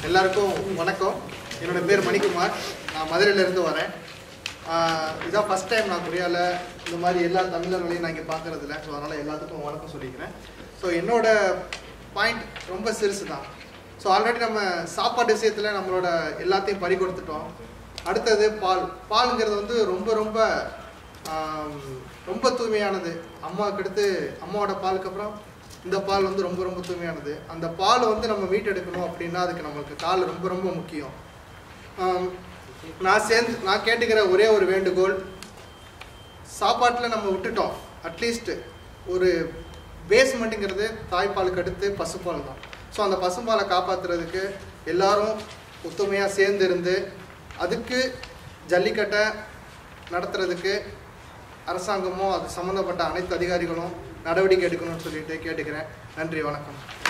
எல்லாருக்கும் வணக்கம் என்னோட பேர் மணிக்குமார் நான் மதுரையிலேருந்து வரேன் ஆஹ் இதான் ஃபஸ்ட் டைம் நான் கொரியாவில் இந்த மாதிரி எல்லா தமிழர்களையும் நான் இங்கே பார்க்குறதில்ல ஸோ அதனால் எல்லாத்துக்கும் வணக்கம் சொல்லிக்கிறேன் ஸோ என்னோட பாயிண்ட் ரொம்ப சிறுசு தான் ஸோ ஆல்ரெடி நம்ம சாப்பாடு விஷயத்தில் நம்மளோட எல்லாத்தையும் பறி கொடுத்துட்டோம் அடுத்தது பால் பாலுங்கிறது வந்து ரொம்ப ரொம்ப ஆம், ரொம்ப தூய்மையானது அம்மாவுக்கு அடுத்து அம்மாவோட பாலுக்கு அப்புறம் இந்த பால் வந்து ரொம்ப ரொம்ப தூய்மையானது அந்த பால் வந்து நம்ம மீட்டெடுக்கணும் அப்படின்னா அதுக்கு நம்மளுக்கு கால் ரொம்ப ரொம்ப முக்கியம் ஆம், நான் சேர்ந்து நான் கேட்டுக்கிற ஒரே ஒரு வேண்டுகோள் சாப்பாட்டில் நம்ம விட்டுட்டோம் அட்லீஸ்ட் ஒரு பேஸ்மெண்ட்டுங்கிறது தாய்ப்பாலுக்கு அடுத்து பசுப்பால் தான் ஸோ அந்த பசும்பாலை காப்பாற்றுறதுக்கு எல்லாரும் ஒத்துமையாக சேர்ந்து இருந்து அதுக்கு ஜல்லிக்கட்டை நடத்துறதுக்கு அரசாங்கமும் அது சம்மந்தப்பட்ட அனைத்து அதிகாரிகளும் நடவடிக்கை எடுக்கணும்னு சொல்லிட்டு கேட்டுக்கிறேன் நன்றி வணக்கம்